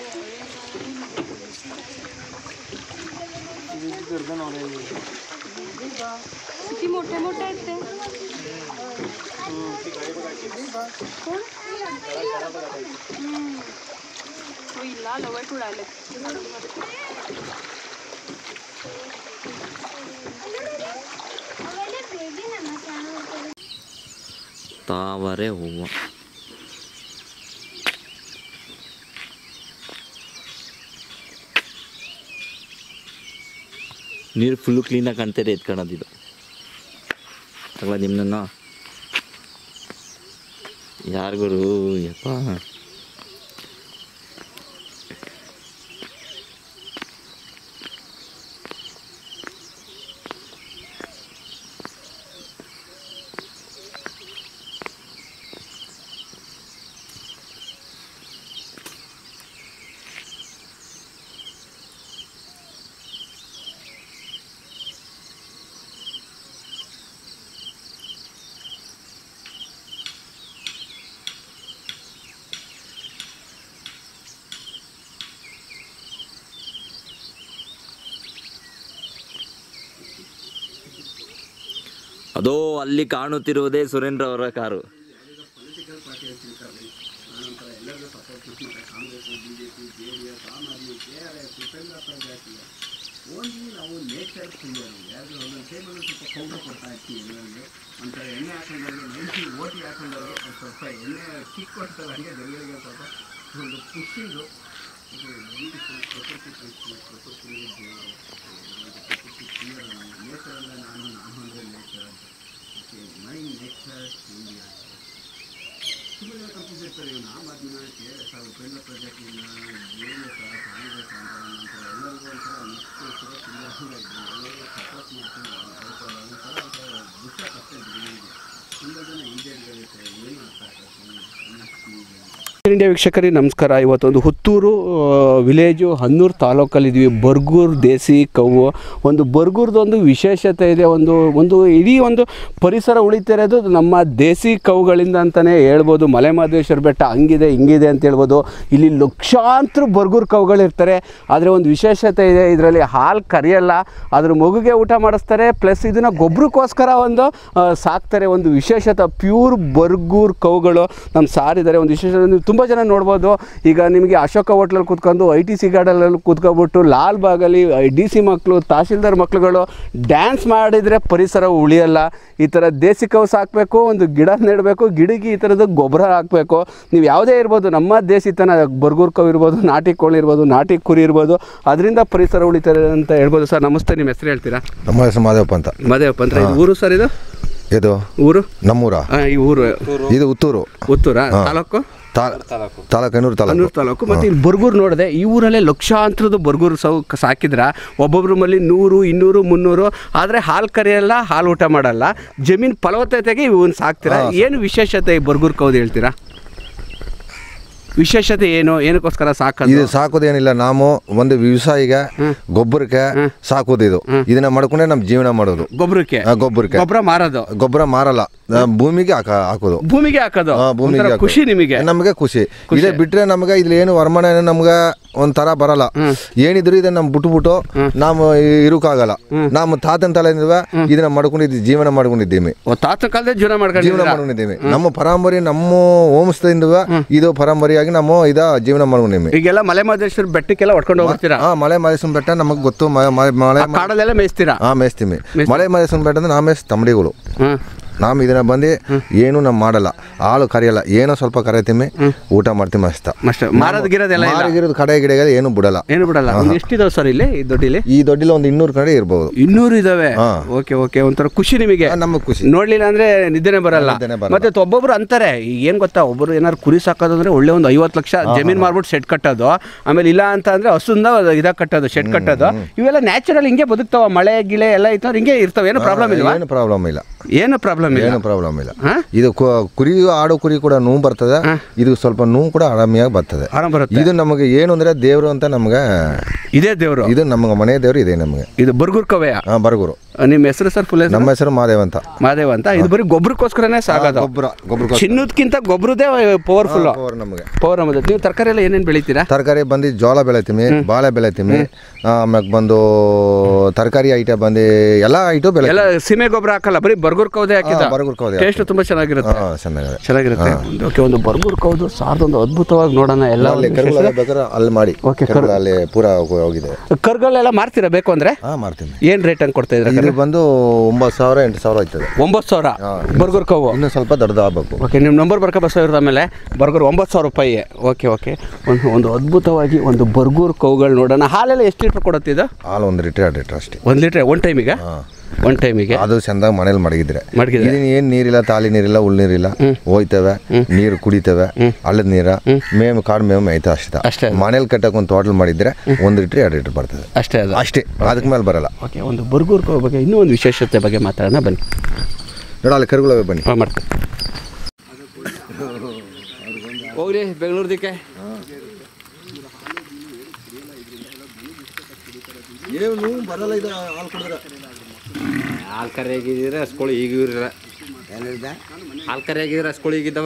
किती मोठे मोठे आहेत ते कोण? हम्म. हो, इला लवट उडाले ತಾವರೆ ಹೂವು ನೀರು ಫುಲ್ಲು ಕ್ಲೀನಾಗಿ ಕಾಣ್ತಾರೆ ಎತ್ಕೊಳ್ಳೋದಿದು ತಗೊಳ ನಿಮ್ಮನ್ನ ಯಾರಿಗೂ ಯಪ್ಪ ಅದೋ ಅಲ್ಲಿ ಕಾಣುತ್ತಿರುವುದೇ ಸುರೇಂದ್ರ ಅವರ ಕಾರು ಇಂಡಿಯಾ ವೀಕ್ಷಕರಿಗೆ ನಮಸ್ಕಾರ ಇವತ್ತೊಂದು ಹುತ್ತೂರು ವಿಲೇಜು ಹನ್ನೂರು ತಾಲೂಕಲ್ಲಿದ್ವಿ ಬರ್ಗೂರು ದೇಸಿ ಕವ್ವು ಒಂದು ಬರ್ಗೂರ್ದೊಂದು ವಿಶೇಷತೆ ಇದೆ ಒಂದು ಒಂದು ಇಡೀ ಒಂದು ಪರಿಸರ ಉಳಿತಿರೋದು ನಮ್ಮ ದೇಸಿ ಕವುಗಳಿಂದ ಅಂತಲೇ ಹೇಳ್ಬೋದು ಮಲೆ ಮಹದೇಶ್ವರ ಬೆಟ್ಟ ಹಂಗಿದೆ ಹಿಂಗಿದೆ ಅಂತ ಹೇಳ್ಬೋದು ಇಲ್ಲಿ ಲಕ್ಷಾಂತರ ಬರ್ಗೂರು ಕವುಗಳಿರ್ತಾರೆ ಆದರೆ ಒಂದು ವಿಶೇಷತೆ ಇದೆ ಇದರಲ್ಲಿ ಹಾಲು ಕರಿಯಲ್ಲ ಅದ್ರ ಮಗುಗೆ ಊಟ ಮಾಡಿಸ್ತಾರೆ ಪ್ಲಸ್ ಇದನ್ನು ಗೊಬ್ಬರಕ್ಕೋಸ್ಕರ ಒಂದು ಆ, ಸಾಕ್ತಾರೆ ಒಂದು ವಿಶೇಷತೆ ಪ್ಯೂರ್ ಬರ್ಗೂರ್ ಕವುಗಳು ನಮ್ಮ ಸಾರಿದ್ದಾರೆ ಒಂದು ವಿಶೇಷ ನೀವು ತುಂಬ ಜನ ನೋಡ್ಬೋದು ಈಗ ನಿಮಗೆ ಅಶೋಕ ಹೋಟ್ಲಲ್ಲಿ ಕೂತ್ಕೊಂಡು ಐ ಟಿ ಸಿ ಗಾರ್ಡನಲ್ಲಿ ಕೂತ್ಕೊಬಿಟ್ಟು ಲಾಲ್ ಬಾಗಲ್ಲಿ ಡಿ ಸಿ ಮಕ್ಕಳು ತಹಶೀಲ್ದಾರ್ ಮಕ್ಕಳುಗಳು ಡ್ಯಾನ್ಸ್ ಮಾಡಿದರೆ ಪರಿಸರ ಉಳಿಯಲ್ಲ ಈ ಥರ ದೇಸಿ ಕವು ಸಾಕಬೇಕು ಒಂದು ಗಿಡ ನೆಡಬೇಕು ಗಿಡಕ್ಕೆ ಈ ಥರದ್ದು ಗೊಬ್ಬರ ಹಾಕಬೇಕು ನೀವು ಯಾವುದೇ ಇರ್ಬೋದು ನಮ್ಮ ದೇಸಿತನ ಬರ್ಗೂರ್ ಕವು ಇರ್ಬೋದು ನಾಟಿ ಕೋಳಿ ಇರ್ಬೋದು ನಾಟಿ ಕುರಿ ಇರ್ಬೋದು ಅದರಿಂದ ಪರಿಸರ ಉಳಿತಾರೆ ಅಂತ ಹೇಳ್ಬೋದು ಸರ್ ನಮಸ್ತೆ ನಿಮ್ಮ ಹೆಸರು ಹೇಳ್ತೀರಾ ನಮ್ಮ ಹೆಸರು ಮಾದೇವಪ್ಪ ಅಂತ ಮದೇವಪ್ಪ ಅಂದ್ರೆ ಇದು ಊರು ಸರ್ ಇದು ಇದು ಊರು ನಮ್ಮೂರ ಆ, ಈ ಊರು ಇದು ಉತ್ತೂರು ಉತ್ತೂರ ತಾಲೂಕು ತಾಲೂಕು ಎನ್ನೂರು ತಾಲೂಕು ಹನ್ನೂರು ತಾಲೂಕು ಮತ್ತು ಇಲ್ಲಿ ಬರ್ಗೂರು ನೋಡಿದೆ ಈ ಊರಲ್ಲೇ ಲಕ್ಷಾಂತರದ ಬರ್ಗೂರು ಸೌ ಸಾಕಿದ್ರ ಒಬ್ಬೊಬ್ರ ಮಲ್ಲಿ ನೂರು ಇನ್ನೂರು ಮುನ್ನೂರು ಆದರೆ ಹಾಲು ಕರೆಯಲ್ಲ ಹಾಲು ಊಟ ಮಾಡಲ್ಲ ಜಮೀನು ಫಲವತ್ತತೆಗೆ ಇವನ್ ಸಾಕ್ತೀರಾ ಏನು ವಿಶೇಷತೆ ಈ ಬರ್ಗೂರು ಕೌದು ಹೇಳ್ತೀರಾ ವಿಶೇಷತೆ ಏನು ಏನಕ್ಕೋಸ್ಕರ ಸಾಕೋದು ಇದು ಸಾಕೋದೇನಿಲ್ಲ ನಾವು ಒಂದು ವ್ಯವಸಾಯಿಗೆ ಗೊಬ್ಬರಕ್ಕೆ ಸಾಕೋದು ಇದು ಇದನ್ನ ಮಾಡ್ಕೊಂಡೆ ನಮ್ಮ ಜೀವನ ಮಾಡೋದು ಗೊಬ್ಬರಕ್ಕೆ ಆ, ಗೊಬ್ಬರಕ್ಕೆ ಗೊಬ್ಬರ ಮಾರೋದು ಗೊಬ್ಬರ ಮಾರಲ್ಲ ಆ, ಭೂಮಿಗೆ ಹಾಕ ಹಾಕೋದು ಭೂಮಿಗೆ ಹಾಕೋದು ಆ, ಭೂಮಿಗೆ ಒಂಥರ ಹಾಕೋದು. ಖುಷಿ ನಿಮಗೆ ನಮಗೆ ಖುಷಿ ಇದೇ ಬಿಟ್ರೆ ನಮಗೆ ಇಲ್ಲಿ ಏನು ವರಮಾನ ನಮ್ಗೆ ಒಂಥರ ಬರಲ್ಲ ಏನಿದ್ರು ಇದನ್ನ ನಮ್ ಬಿಟ್ಬಿಟ್ಟು ನಾವು ಇರೋಕ್ಕಾಗಲ್ಲ ನಮ್ಮ ತಾತನ ತಲೆಯಿಂದ ಇದನ್ನ ಮಾಡ್ಕೊಂಡಿದ್ದೀವಿ ಜೀವನ ಮಾಡ್ಕೊಂಡಿದ್ದೀವಿ ಓ, ತಾತನ ಕಾಲದ ಜೀವನ ಜೀವನ ಮಾಡ್ಕೊಂಡಿದ್ದೀರಾ ಮಾಡ್ಕೊಂಡಿದ್ದೀವಿ ನಮ್ಮ ಪರಂಪರೆ ನಮ್ಮ ಹೋಮಸ್ಥದಿಂದ ಇದು ಪರಂಪರೆಯಾಗಿ ನಾವು ಇದ ಜೀವನ ಮಾಡ್ಕೊಂಡಿದ್ದೀವಿ ಈಗೆಲ್ಲ ಮಲೆ ಮಹದೇಶ್ವರ ಬೆಟ್ಟಕ್ಕೆಲ್ಲ ಹೊಡ್ಕೊಂಡು ಹೋಗ್ತೀರಾ ಹಾ ಮಲೆ ಮಲೇಶ್ವರ ಬೆಟ್ಟ ನಮಗೆ ಗೊತ್ತು ಮ- ಮ- ಮಲೆ ಆ ಕಾಡಲ್ಲೆಲ್ಲ ಮೇಯಿಸ್ತೀರಾ ಹಾ ಮೇಯ್ಸ್ತೀವಿ ಮಲೆ ಮಲೇಶ್ವರ ಬೆಟ್ಟ ಅಂದ್ರೆ ನಾ ಮೇಯ್ಸ್ ತಮ್ಮಡಿಗಳು ಹಾಂ ನಾವು ಇದನ್ನ ಬಂದು ಏನು ನಾವು ಮಾಡಲ್ಲ ಹಾಲು ಕರಿಯಲ್ಲ ಏನೋ ಸ್ವಲ್ಪ ಕರಿತೀವಿ ಊಟ ಮಾಡ್ತೀವಿ ಅಷ್ಟ ಅಷ್ಟೇ ಮಾರೋದು ಗಿರೋದೆಲ್ಲ ಇಲ್ಲ ಮಾರಿಗಿರೋದು ಕಡೆ ಗಿಡಗಳು ಏನು ಬಿಡಲ್ಲ ಏನು ಬಿಡಲ್ಲ ಒಂದು ಎಷ್ಟಿದಾವೆ ಸರ್ ಇಲ್ಲಿ ಈ ದೊಡ್ಡಿಲಿ ಈ ದೊಡ್ಡಿಲ ಒಂದು ಇನ್ನೂರು ಕಡೆ ಇರ್ಬೋದು ಇನ್ನೂರು ಇದಾವೆ ಹಾ. ಓಕೆ ಓಕೆ ಒಂಥರ ಖುಷಿ ನಿಮಗೆ ಆ, ನಮಗೆ ಖುಷಿ ನೋಡ್ಲಿಲ್ಲ ಅಂದ್ರೆ ನಿದ್ದೆನೆ ಬರಲ್ಲ ನಿದ್ದೆನೇ ಬರಲ್ಲ. ಮತ್ತೆ ಒಬ್ಬೊಬ್ರು ಅಂತಾರೆ ಈಗ ಏನ್ ಗೊತ್ತಾ ಒಬ್ಬರು ಏನಾರು ಕುರಿ ಸಾಕೋದು ಅಂದ್ರೆ ಒಳ್ಳೆ ಒಂದು ಐವತ್ತು ಲಕ್ಷ ಜಮೀನ್ ಮಾರ್ಬಿಟ್ಟು ಶೆಡ್ ಕಟ್ಟೋದು ಆಮೇಲೆ ಇಲ್ಲ ಅಂತ ಅಂದ್ರೆ ಹಸುಂದ ಇದಾಗ ಕಟ್ಟೋದು ಶೆಡ್ ಕಟ್ಟೋದು ಇವೆಲ್ಲ ನ್ಯಾಚುರಲ್ ಹಿಂಗೆ ಬದುಕ್ತಾವ ಮಳೆ ಗಿಳೆ ಎಲ್ಲ ಇತ್ತು ಹಿಂಗೆ ಇರ್ತಾವೆ ಏನು ಪ್ರಾಬ್ಲಮ್ ಇಲ್ವಾ ಏನು ಪ್ರಾಬ್ಲಮ್ ಇಲ್ಲ ಏನು ಪ್ರಾಬ್ಲಮ್ ಪ್ರಾಬ್ಲಮ್ ಇಲ್ಲ ಏನು ಪ್ರಾಬ್ಲಮ್ ಇಲ್ಲ ಹಾ? ಇದು ಕು- ಕುರಿ ಆಡು ಕುರಿ ಕೂಡ ನೋವು ಬರ್ತದೆ ಇದು ಸ್ವಲ್ಪ ನೋವು ಕೂಡ ಆರಾಮಿಯಾಗಿ ಬರ್ತದೆ ಆರಾಮ್ ಬರುತ್ತೆ ಇದು ನಮಗೆ ಏನು ಅಂದ್ರೆ ದೇವರು ಅಂತ ನಮಗೆ ಇದೇ ದೇವರು ಇದು ನಮಗೆ ಮನೆ ದೇವರು ಇದೆ ನಮಗೆ ಇದು ಬರ್ಗೂರ್ ಕವೆಯ ಹಾ ಬರಗುರು ನಿಮ್ಮ ಹೆಸರು ಸರ್ ಫುಲ್ ಹೆಸರು ನಮ್ಮ ಹೆಸರು ಮಾದೇವ್ ಅಂತ ಮಾದೇವ್ ಅಂತ ಇದು ಬರೀ ಗೊಬ್ಬರಕ್ಕೋಸ್ಕರನೇ ಸಾಗೋದು ಗೊಬ್ಬರ ಗೊಬ್ಬರ ಚಿನ್ನದಕ್ಕಿಂತ ಗೊಬ್ಬರದೇ ಪವರ್ಫುಲ್ ಪವರ್ ನಮಗೆ ಪವರ್ ಅಂಬುದು ನೀವು ತರಕಾರಿ ಎಲ್ಲ ಏನೇನು ಬೆಳಿತೀರಾ ತರಕಾರಿ ಬಂದು ಜೋಳ ಬೆಳಿತೀವಿ ಬಾಳೆ ಬೆಳಿತೀವಿ ಆಮ್ಯಾಗ ಬಂದು ತರಕಾರಿ ಐಟ ಬಂದು ಎಲ್ಲ ಐಟು ಬೆಳೆ ಎಲ್ಲ ಸೀಮೆ ಗೊಬ್ಬರ ಹಾಕಲ್ಲ ಬರೀ ಬರ್ಗೂರ್ ಕೌದೆ ಹಾಕಿದ ಬರಗುರು ಕೌದೆ ಟೇಸ್ಟ್ ತುಂಬಾ ಚೆನ್ನಾಗಿರುತ್ತೆ ಹಾಂ ಚೆನ್ನಾಗಿದೆ ಚೆನ್ನಾಗಿರುತ್ತೆ ಓಕೆ ಒಂದು ಬರ್ಗೂರ್ ಕೌದು ಸಾರ್ದೊಂದು ಅದ್ಭುತವಾಗಿ ನೋಡೋಣ ಎಲ್ಲ ಅಲ್ಲಿ ಕರುಗಳು ಬೇಕಾದ್ರೆ ಅಲ್ಲಿ ಮಾಡಿ Okay, ಕರುಗಳು ಅಲ್ಲಿ ಪೂರ ಹೋಗಿದೆ ಕರ್ಗಳೆಲ್ಲ ಮಾರ್ತೀರಾ ಬೇಕು ಅಂದ್ರೆ ಹಾಂ ಮಾಡ್ತೀನಿ ಏನ್ ರೇಟ್ ಹಂಗೆ ಕೊಡ್ತಾ ಇದ್ರೆ ಇದು ಬಂದು ಒಂಬತ್ತು ಸಾವಿರ ಎಂಟು ಸಾವಿರ ಆಯ್ತದೆ ಒಂಬತ್ತು ಸಾವಿರ ಬರ್ಗೂರ್ ಕೌವು ಇನ್ನೂ ಸ್ವಲ್ಪ ದೊಡ್ಡದು ಆಗ್ಬೇಕು ಓಕೆ ನಿಮ್ಮ ನಂಬರ್ ಬರ್ಕೊ ಬಸ್ ಇರೋದು ಆಮೇಲೆ ಬರ್ಗೂರ್ ಒಂಬತ್ತು ಸಾವಿರ ರೂಪಾಯಿ ಓಕೆ ಓಕೆ ಒಂದು ಒಂದು ಅದ್ಭುತವಾಗಿ ಒಂದು ಬರ್ಗೂರ್ ಕೌಗಳು ನೋಡೋಣ ಹಾಲೆಲ್ಲ ಎಷ್ಟು ಲೀಟ್ರ್ ಕೊಡುತ್ತೆ ಇದು ಹಾಲು ಒಂದು ಲೀಟ್ರ್ ಎರಡು ಲೀಟ್ರ್ ಅಷ್ಟೇ ಒಂದು ಲೀಟ್ರ್ ಒನ್ ಟೈಮಿಗೆ ಹಾಂ ಒನ್ ಟೈಮಿಗೆ ಅದು ಚಂದಾಗಿ ಮನೇಲಿ ಮಡಗಿದ್ರೆ ಮಡಗಿದ್ರೆ. ಇದನ್ನ ಏನು ನೀರಿಲ್ಲ ತಾಲಿ ನೀರಿಲ್ಲ ಉಳ್ ನೀರಿಲ್ಲ ಹೋಯ್ತವೆ ನೀರು ಕುಡಿತವೆ ಹಳ್ಳದ ನೀರ ಮೇವು ಕಾಡು ಮೇವು ಮೇಯ್ತಾ ಅಷ್ಟೇ ಅಷ್ಟೇ ಅದು. ಮನೇಲಿ ಕಟ್ಟಕ್ಕೆ ಒಂದು ತೋಟಲ್ ಮಾಡಿದ್ರೆ ಒಂದು ಲೀಟ್ರ್ ಎರಡು ಲೀಟ್ರ್ ಬರ್ತದೆ ಅಷ್ಟೇ ಅದು ಅಷ್ಟೇ ಅದಕ್ಕೆ ಮೇಲೆ ಬರಲ್ಲ ಓಕೆ ಒಂದು ಬರ್ಗೂರ್ ಕೌ ಬಗ್ಗೆ ಇನ್ನೂ ಒಂದು ವಿಶೇಷತೆ ಬಗ್ಗೆ ಮಾತಾಡೋಣ ಬನ್ನಿ ನೋಡ ಅಲ್ಲಿ ಕರುಗಳವೆ ಬನ್ನಿ ಹಾಂ ಮಾಡ್ತೀನಿ ಹೋಗ್ರಿ ಬೆಂಗಳೂರ್ದಕ್ಕೆ ಏನು ಬರಲ್ಲ ಇದು ಹಾಲು ಕುಡಿದ್ರೆ ಹಾಲು ಕರೆ ಆಗಿದ್ರೆ ಹಸ್ಕೊಳಿ ಈಗ ಇವ್ರ ಹಾಲು ಕರೆ ಆಗಿದ್ರೆ ಹಸ್ಕೊಳಿ ಈಗಿದ್ದವ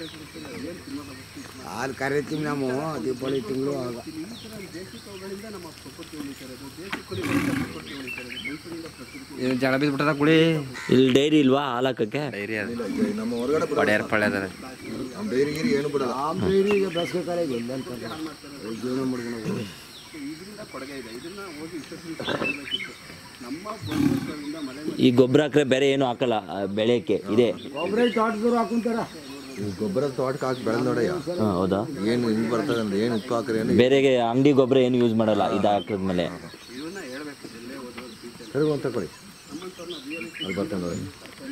ಹಾಲು ಕರಿತೀವಿ ನಾವು ದೀಪಾವಳಿ ತಿಂಗಳು ಆಗ ಏನು ಜಳ ಬಿದ್ಬಿಟ್ಟದ ಕುಳಿ ಇಲ್ಲಿ ಡೈರಿ ಇಲ್ವಾ ಹಾಲು ಹಾಕಕ್ಕೆ ಡೈರಿ ಅದು ನಮ್ಮ ಹೊರಗಡೆ ಪಡ್ಯಾರ ಪಳ್ಯ ಅದಾರ ನಮ್ಮ ಡೈರಿ ಗಿರಿ ಏನು ಬಿಡಲ್ಲ ಡೈರಿ ಈಗ ಬೇಸಿಗೆ ಕಾಲ ಇದೆ ಇಲ್ಲ ಅಂತ ಜೀವನ ಮಾಡ್ಕೊಂಡು ಹೋಗೋದು. ಈ ಗೊಬ್ಬರ ಹಾಕ್ರೆ ಬೇರೆ ಏನು ಹಾಕಲ್ಲ ಆ, ಬೆಳೆಯಕ್ಕೆ ಇದೆ ಒಬ್ಬರೇ ತೋಟದವ್ರು ಹಾಕೊಂತಾರ ಈ ಗೊಬ್ಬರ ತೋಟಕ್ಕೆ ಹಾಕಿ ಬೆಳೆದ ನೋಡಯ್ಯ ಹಾ, ಹೌದಾ ಏನು ಹಿಂಗೆ ಬರ್ತದೆ ಅಂದ್ರೆ ಏನು ಉಪ್ಪು ಹಾಕ್ರೆ ಏನು ಬೇರೆಗೆ ಅಂಗಡಿ ಗೊಬ್ಬರ ಏನು ಯೂಸ್ ಮಾಡಲ್ಲ ಇದು ಹಾಕಿದ್ಮೇಲೆ ಕರುಗಳು ಅಂತ ತಗೊಳ್ಳಿ ಅಲ್ಲಿ ಬರ್ತದೆ ನೋಡಿ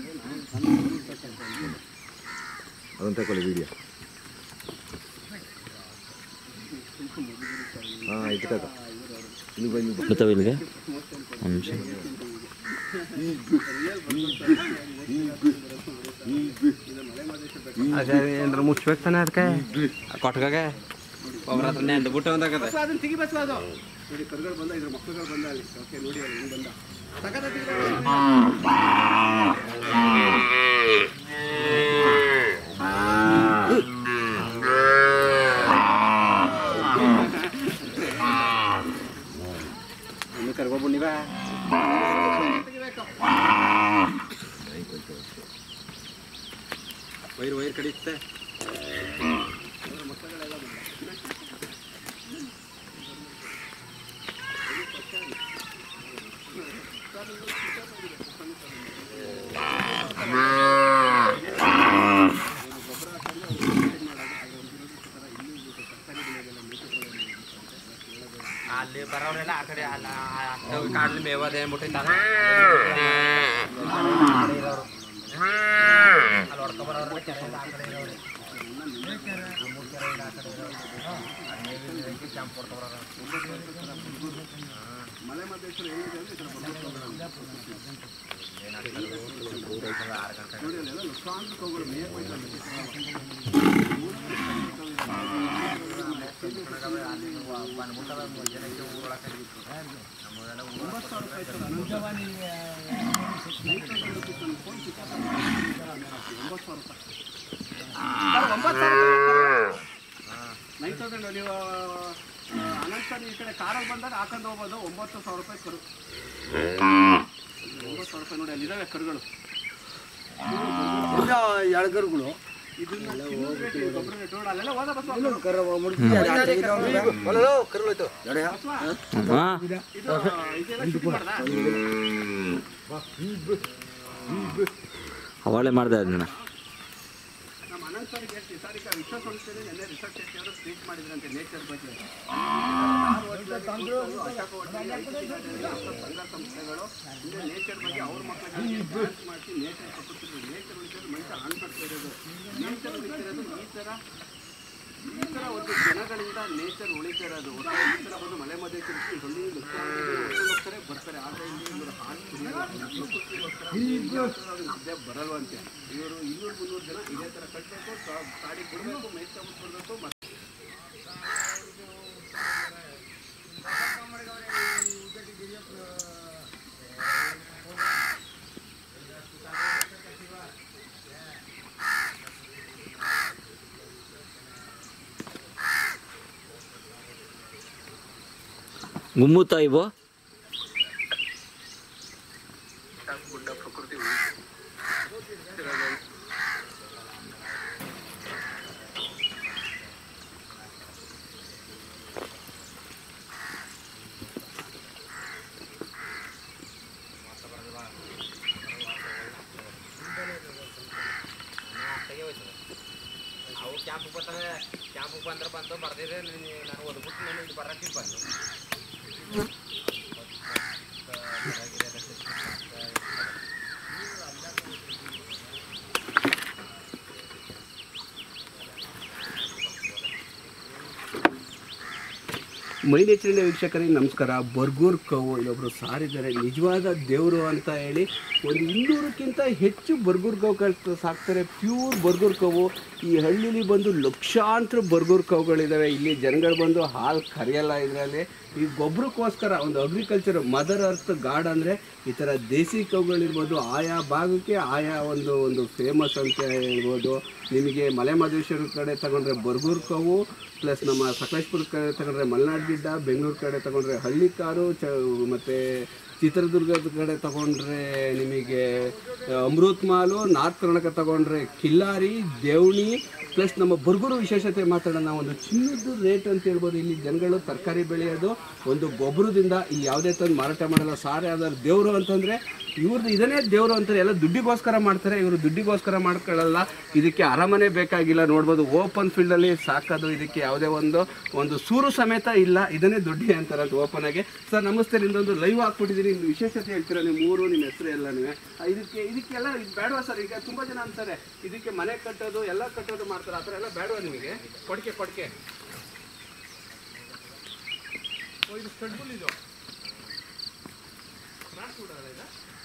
ಅದನ್ನು ತಗೊಳ್ಳಿ ವಿಡಿಯೋ ಹಾಂ ಇಟ್ಕ ಇಲ್ಲಿ ಬನ್ನಿ ಬರ್ತಾವ ಇಲ್ಲಿಗೆ ಒಂದು ನಿಮಿಷ ಏನಾರ ಮುಚ್ಬೇಕು ತಾನೆ ಅದಕ್ಕೆ ಕೊಟ್ಗಾಗೆ ಒಬ್ಬರ ಹತ್ರ ನೆಂದು ಬಿಟ್ಟು ಒಂದಾಗದ ವೈರ್ ವೈರ್ ಕಡಿಯುತ್ತೆ ಅಲ್ಲಿ ಬರೋರೆಲ್ಲ ಆ ಕಡೆ ಅಲ್ಲ ಕಾಡಲ್ಲಿ ಮೇವದ ಏನ್ಬಿಟ್ಟಿದ್ದಾನ ನೈನ್ ತೌಸಂಡ್ ನೀವು ಅನಂತ ಸರ್ ಈ ಕಡೆ ಕಾರಲ್ಲಿ ಬಂದಾಗ ಹಾಕೊಂಡು ಹೋಗ್ಬೋದು ಒಂಬತ್ತು ಸಾವಿರ ರೂಪಾಯಿ ಕರು ಒಂಬತ್ತು ಸಾವಿರ ರೂಪಾಯಿ ನೋಡಿ ಅಲ್ಲಿದ್ದಾವೆ ಕರುಗಳು ಎಳ್ಗರುಗಳು ಇದನ್ನ ತಿನ್ನೋದ್ಬಿಟ್ಟು ಈ ಗೊಬ್ಬರ ನೆಟ್ಟು ನೋಡಿ ಅಲ್ಲೆಲ್ಲ ಹೋದ ಬಸವ ಕರ ಮುಡ್ಕಿ ಅದು ಇನ್ನೊಂದು ಹಾಂ ಇದು ಇದೆಲ್ಲ ಶುದ್ಧ ಮಾಡ್ದಾ? ಅವಳೆ ಮಾಡಿದೆ ಅದನ್ನ ನಮ್ಮ ಅನಂತ ಸರ್ಗೆ ಎಷ್ಟು ಈ ಸಾರಿ ವಿಶ್ವಸಂಸ್ಥೆಯಲ್ಲಿ ನೆನ್ನೆ ರಿಸರ್ಚ್ ಅವರು ಟ್ವೀಟ್ ಮಾಡಿದ್ರಂತೆ ನೇಚರ್ ಬಗ್ಗೆ ಸಂಘ ಸಂಸ್ಥೆಗಳು ಹಿಂದೆ ನೇಚರ್ ಬಗ್ಗೆ ಅವ್ರ ಮಕ್ಕಳಿಗೆ ಡ್ಯಾನ್ಸ್ ಮಾಡಿಸಿ ನೇಚರ್ ಕೊಟ್ಟಿದ್ರು ನೇಚರ್ ಉಳಿಸಿದ್ರೆ ಮನುಷ್ಯ ಅನ್ಕೊಳ್ತಾ ಇರೋದು ನೇಚರ್ ಉಳಿಸಿರೋದು ಈ ಥರ ಈ ಥರ ಒಂದು ಜನಗಳಿಂದ ನೇಚರ್ ಉಳಿತಾ ಇರೋದು ಒಂದು ಈ ಥರ ಒಂದು ಮಲೆ ಮಧ್ಯದಲ್ಲಿ ಹಳ್ಳಿ ಹೋಗ್ತಾರೆ ಬರ್ತಾರೆ ಆದರೆ ಇಲ್ಲಿ ಇವರು ಹಾಲು ಕುಡಿಯೋದು ಪ್ರಕೃತಿಗೋಸ್ಕರ ಅವ್ರಿಗೆ ನಿದ್ದೆ ಬರಲ್ವಂತೆ ಇವರು ಇನ್ನೂರು ಮುನ್ನೂರು ಜನ ಇದೇ ಥರ ಕಟ್ಟಬೇಕು ಗಾಡಿ ಬಿಡಬೇಕು ಮೇಯ್ಸ್ಕೊಂಡ್ಬಿಟ್ಟು ಮತ್ತೆ ಗುಮ್ಮುತ್ತಾ ಇವು ಅವು ಕ್ಯಾಂಪ್ ಬರ್ತಾರೆ ಕ್ಯಾಂಪ್ ಬಂದ್ರೆ ಬಂದು ಬರ್ದಿದ್ರೆ ನಾನು ಓದ್ಬಿಟ್ಟು ನಾನು ಇಲ್ಲಿ ಬರಕ್ಕೆ ಬಂದು ಮೈ ನೇಚರಿನ ವೀಕ್ಷಕರಿಗೆ ನಮಸ್ಕಾರ ಬರ್ಗೂರ್ ಕವು ಇಲ್ಲೊಬ್ರು ಸಾರಿದ್ದಾರೆ ನಿಜವಾದ ದೇವರು ಅಂತ ಹೇಳಿ ಒಂದು ಇನ್ನೂರಕ್ಕಿಂತ ಹೆಚ್ಚು ಬರ್ಗೂರ್ ಕವು ಸಾಕ್ತಾರೆ ಪ್ಯೂರ್ ಬರ್ಗೂರ್ ಕವು ಈ ಹಳ್ಳಿಲಿ ಬಂದು ಲಕ್ಷಾಂತರ ಬರ್ಗೂರ್ ಕವುಗಳಿದ್ದಾವೆ ಇಲ್ಲಿ ಜನಗಳು ಬಂದು ಹಾಲು ಕರೆಯಲ್ಲ ಇದರಲ್ಲಿ ಈ ಗೊಬ್ಬರಕ್ಕೋಸ್ಕರ ಒಂದು ಅಗ್ರಿಕಲ್ಚರ್ ಮದರ್ ಅರ್ತ್ ಗಾರ್ಡ್ ಅಂದರೆ ಈ ಥರ ದೇಸಿ ಕವುಗಳಿರ್ಬೋದು ಆಯಾ ಭಾಗಕ್ಕೆ ಆಯಾ ಒಂದು ಒಂದು ಫೇಮಸ್ ಅಂತ ಹೇಳ್ಬೋದು ನಿಮಗೆ ಮಲೆ ಮಹದೇಶ್ವರ ಕಡೆ ತಗೊಂಡ್ರೆ ಬರ್ಗೂರ್ ಕವು ಪ್ಲಸ್ ನಮ್ಮ ಸಕಲೇಶ್ಪುರ ಕಡೆ ತಗೊಂಡ್ರೆ ಮಲೆನಾಡು ಗಿಡ್ಡ ಬೆಂಗಳೂರು ಕಡೆ ತಗೊಂಡ್ರೆ ಹಳ್ಳಿಕಾರು ಚ ಮತ್ತು ಚಿತ್ರದುರ್ಗದ ಕಡೆ ತಗೊಂಡ್ರೆ ನಿಮಗೆ ಅಮೃತ್ ಮಾಲು ನಾರ್ತ್ ಕರ್ನಾಟಕ ತಗೊಂಡ್ರೆ ಕಿಲ್ಲಾರಿ ದೇವಣಿ ಪ್ಲಸ್ ನಮ್ಮ ಬರ್ಗೂರು ವಿಶೇಷತೆ ಮಾತಾಡೋಣ ಒಂದು ಚಿನ್ನದ ರೇಟ್ ಅಂತ ಹೇಳ್ಬೋದು ಇಲ್ಲಿ ಜನಗಳು ತರಕಾರಿ ಬೆಳೆಯೋದು ಒಂದು ಗೊಬ್ಬರದಿಂದ ಇಲ್ಲಿ ಯಾವುದೇ ತಂದು ಮಾರಾಟ ಮಾಡಲ್ಲ ಸಾರೆ ಯಾವ್ದಾದ್ರು ದೇವರು ಅಂತಂದರೆ ಇವ್ರದ್ದು ಇದನ್ನೇ ದೇವರು ಅಂತಾರೆ ಎಲ್ಲ ದುಡ್ಡಿಗೋಸ್ಕರ ಮಾಡ್ತಾರೆ ಇವರು ದುಡ್ಡಿಗೋಸ್ಕರ ಮಾಡ್ಕೊಳ್ಳಲ್ಲ ಇದಕ್ಕೆ ಅರಮನೆ ಬೇಕಾಗಿಲ್ಲ ನೋಡ್ಬೋದು ಓಪನ್ ಫೀಲ್ಡಲ್ಲಿ ಸಾಕೋದು ಇದಕ್ಕೆ ಯಾವುದೇ ಒಂದು ಒಂದು ಸೂರು ಸಮೇತ ಇಲ್ಲ ಇದನ್ನೇ ದುಡ್ಡಿ ಅಂತಾರೆ ಅಂತ ಓಪನ್ ಆಗಿ ಸರ್ ನಮಸ್ತೆ ನಿಮ್ದೊಂದು ಲೈವ್ ಹಾಕ್ಬಿಟ್ಟಿದ್ದೀನಿ ನಿಮ್ಮ ವಿಶೇಷತೆ ಹೇಳ್ತೀರಾ ನಿಮ್ಮ ಊರು ನಿಮ್ಮ ಹೆಸರು ಎಲ್ಲ ನೀವು ಇದಕ್ಕೆ ಇದಕ್ಕೆಲ್ಲ ಇದು ಬೇಡವಾ ಸರ್ ಈಗ ತುಂಬ ಜನ ಅಂತಾರೆ ಇದಕ್ಕೆ ಮನೆ ಕಟ್ಟೋದು ಎಲ್ಲ ಕಟ್ಟೋದು ಮಾಡ್ತಾರೆ ಆ ಥರ ಎಲ್ಲ ಬೇಡವಾ ನಿಮಗೆ ಕೊಡಿಕೆ ಕೊಡಿಕೆ ಓ ಇದು ಸ್ಟಡ್ಬುಲ್ ಇದು ಕ್ರಾಸ್ ಬಿಡೋಲ್ಲ ಇದು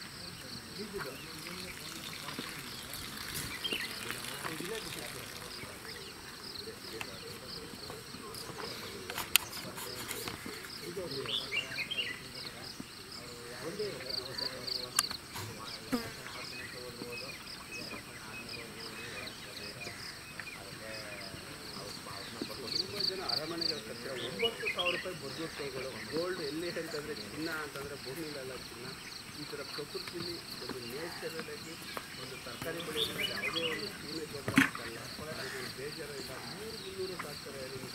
ತುಂಬ ಜನ ಅರಮನೆಗಳು ಕಟ್ಟಿರೋ ಒಂಬತ್ತು ಸಾವಿರ ರೂಪಾಯಿ ಬರ್ಗೂರ್ ಕೈಗಳು ಗೋಲ್ಡ್ ಎಲ್ಲಿ ಅಂತಂದರೆ ಚಿನ್ನ ಅಂತಂದರೆ ಭೂಮಿಲೆಲ್ಲ ಚಿನ್ನ ಈ ಥರ ಪ್ರಕೃತಿಲಿ ಒಂದು ನೇಚರಲಾಗಿ ಒಂದು ತರಕಾರಿ ಬೆಳೆಯೋದ್ರಲ್ಲಿ ಯಾವುದೇ ಒಂದು ಸೀಮೆ ಗೊಬ್ಬರ ಹಾಕಲ್ಲ ಅದು ಬೇಜಾರು ಇಲ್ಲ ನೂರು ಮುನ್ನೂರು ಸಾಕ್ತಾರೆ ನಿಮಗೆ